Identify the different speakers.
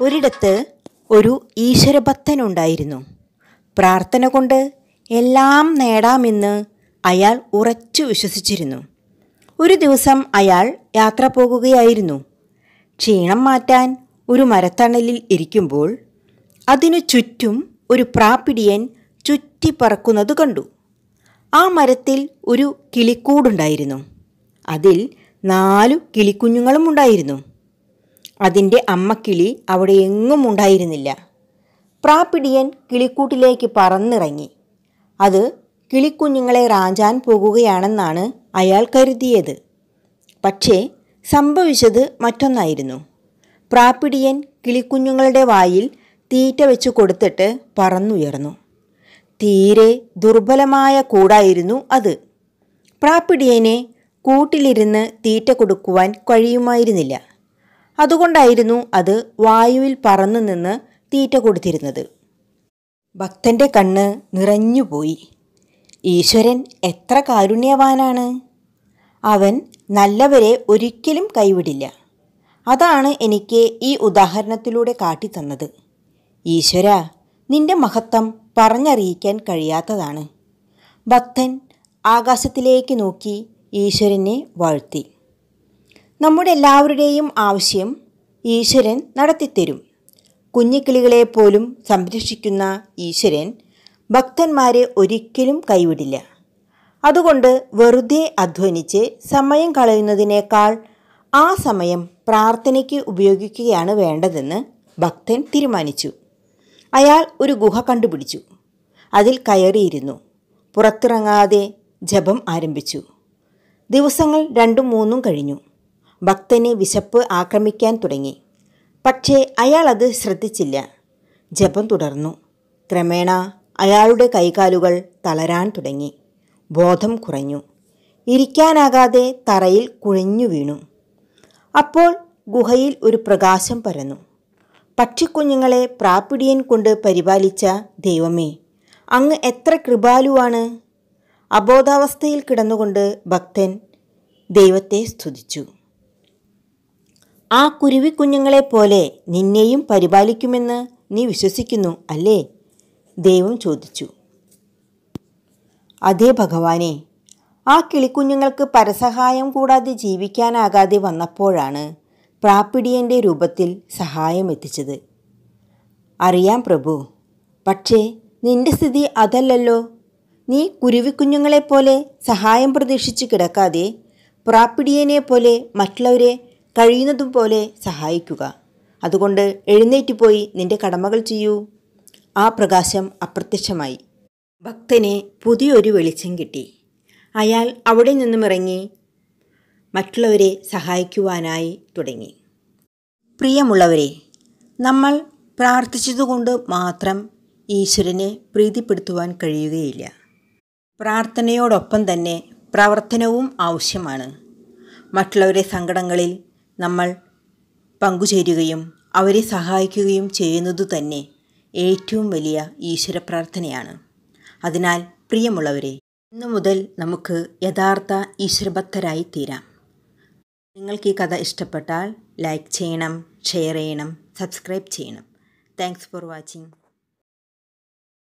Speaker 1: ഒരിടത്ത് ഒരു ഈശ്വരഭക്തനുണ്ടായിരുന്നു പ്രാർത്ഥന കൊണ്ട് എല്ലാം നേടാമെന്ന് അയാൾ ഉറച്ചു വിശ്വസിച്ചിരുന്നു ഒരു ദിവസം അയാൾ യാത്ര പോകുകയായിരുന്നു ക്ഷീണം മാറ്റാൻ ഒരു മരത്തണലിൽ ഇരിക്കുമ്പോൾ അതിനു ചുറ്റും ഒരു പ്രാപ്പിടിയൻ ചുറ്റി പറക്കുന്നത് കണ്ടു ആ മരത്തിൽ ഒരു കിളിക്കൂടുണ്ടായിരുന്നു അതിൽ നാലു കിളിക്കുഞ്ഞുങ്ങളും ഉണ്ടായിരുന്നു അതിൻ്റെ അമ്മക്കിളി അവിടെ എങ്ങും ഉണ്ടായിരുന്നില്ല പ്രാപ്പിടിയൻ കിളിക്കൂട്ടിലേക്ക് പറന്നിറങ്ങി അത് കിളിക്കുഞ്ഞുങ്ങളെ റാഞ്ചാൻ പോകുകയാണെന്നാണ് അയാൾ കരുതിയത് പക്ഷേ സംഭവിച്ചത് മറ്റൊന്നായിരുന്നു പ്രാപ്പിടിയൻ കിളിക്കുഞ്ഞുങ്ങളുടെ വായിൽ തീറ്റ വെച്ച് കൊടുത്തിട്ട് പറന്നുയർന്നു തീരെ ദുർബലമായ കൂടായിരുന്നു അത് പ്രാപ്പിടിയനെ കൂട്ടിലിരുന്ന് തീറ്റ കൊടുക്കുവാൻ കഴിയുമായിരുന്നില്ല അതുകൊണ്ടായിരുന്നു അത് വായുവിൽ പറന്നു നിന്ന് തീറ്റ കൊടുത്തിരുന്നത് ഭക്തന്റെ കണ്ണ് നിറഞ്ഞുപോയി ഈശ്വരൻ എത്ര കാരുണ്യവാനാണ് അവൻ നല്ലവരെ ഒരിക്കലും കൈവിടില്ല അതാണ് എനിക്ക് ഈ ഉദാഹരണത്തിലൂടെ കാട്ടിത്തന്നത് ഈശ്വര നിന്റെ മഹത്വം പറഞ്ഞറിയിക്കാൻ കഴിയാത്തതാണ് ഭക്തൻ ആകാശത്തിലേക്ക് നോക്കി ഈശ്വരനെ വാഴ്ത്തി നമ്മുടെ എല്ലാവരുടെയും ആവശ്യം ഈശ്വരൻ നടത്തിത്തരും കുഞ്ഞിക്കിളികളെ പോലും സംരക്ഷിക്കുന്ന ഈശ്വരൻ ഭക്തന്മാരെ ഒരിക്കലും കൈവിടില്ല അതുകൊണ്ട് വെറുതെ അധ്വനിച്ച് സമയം കളയുന്നതിനേക്കാൾ ആ സമയം പ്രാർത്ഥനയ്ക്ക് ഉപയോഗിക്കുകയാണ് വേണ്ടതെന്ന് ഭക്തൻ തീരുമാനിച്ചു അയാൾ ഒരു ഗുഹ കണ്ടുപിടിച്ചു അതിൽ കയറിയിരുന്നു പുറത്തിറങ്ങാതെ ജപം ആരംഭിച്ചു ദിവസങ്ങൾ രണ്ടും മൂന്നും കഴിഞ്ഞു ഭക്തനെ വിശപ്പ് ആക്രമിക്കാൻ തുടങ്ങി പക്ഷേ അയാൾ അത് ശ്രദ്ധിച്ചില്ല ജപം തുടർന്നു ക്രമേണ അയാളുടെ കൈകാലുകൾ തളരാൻ തുടങ്ങി ബോധം കുറഞ്ഞു ഇരിക്കാനാകാതെ തറയിൽ കുഴഞ്ഞു വീണു അപ്പോൾ ഗുഹയിൽ ഒരു പ്രകാശം പരന്നു പക്ഷിക്കുഞ്ഞുങ്ങളെ പ്രാപ്പിടിയൻ കൊണ്ട് പരിപാലിച്ച ദൈവമേ അങ്ങ് എത്ര കൃപാലുവാണ് അബോധാവസ്ഥയിൽ കിടന്നുകൊണ്ട് ഭക്തൻ ദൈവത്തെ സ്തുതിച്ചു ആ കുരുവിക്കുഞ്ഞുങ്ങളെ പോലെ നിന്നെയും പരിപാലിക്കുമെന്ന് നീ വിശ്വസിക്കുന്നു അല്ലേ ദൈവം ചോദിച്ചു അതേ ഭഗവാനെ ആ കിളിക്കുഞ്ഞുങ്ങൾക്ക് പരസഹായം കൂടാതെ ജീവിക്കാനാകാതെ വന്നപ്പോഴാണ് പ്രാപ്പിടിയൻ്റെ രൂപത്തിൽ സഹായം എത്തിച്ചത് അറിയാം പ്രഭു പക്ഷേ നിന്റെ സ്ഥിതി അതല്ലല്ലോ നീ കുരുവിക്കുഞ്ഞുങ്ങളെപ്പോലെ സഹായം പ്രതീക്ഷിച്ച് കിടക്കാതെ പ്രാപ്പിടിയനെ പോലെ മറ്റുള്ളവരെ കഴിയുന്നതും പോലെ സഹായിക്കുക അതുകൊണ്ട് എഴുന്നേറ്റ് പോയി നിന്റെ കടമകൾ ചെയ്യൂ ആ പ്രകാശം അപ്രത്യക്ഷമായി ഭക്തന് പുതിയൊരു വെളിച്ചം കിട്ടി അയാൾ അവിടെ നിന്നും ഇറങ്ങി മറ്റുള്ളവരെ സഹായിക്കുവാനായി തുടങ്ങി പ്രിയമുള്ളവരെ നമ്മൾ പ്രാർത്ഥിച്ചതുകൊണ്ട് മാത്രം ഈശ്വരനെ പ്രീതിപ്പെടുത്തുവാൻ കഴിയുകയില്ല പ്രാർത്ഥനയോടൊപ്പം തന്നെ പ്രവർത്തനവും ആവശ്യമാണ് മറ്റുള്ളവരെ സങ്കടങ്ങളിൽ നമ്മൾ പങ്കുചേരുകയും അവരെ സഹായിക്കുകയും ചെയ്യുന്നതു തന്നെ ഏറ്റവും വലിയ ഈശ്വര പ്രാർത്ഥനയാണ് അതിനാൽ പ്രിയമുള്ളവരെ ഇന്നു മുതൽ നമുക്ക് യഥാർത്ഥ ഈശ്വരഭക്തരായി തീരാം നിങ്ങൾക്ക് ഈ കഥ ഇഷ്ടപ്പെട്ടാൽ ലൈക്ക് ചെയ്യണം ഷെയർ ചെയ്യണം സബ്സ്ക്രൈബ് ചെയ്യണം താങ്ക്സ് ഫോർ വാച്ചിങ്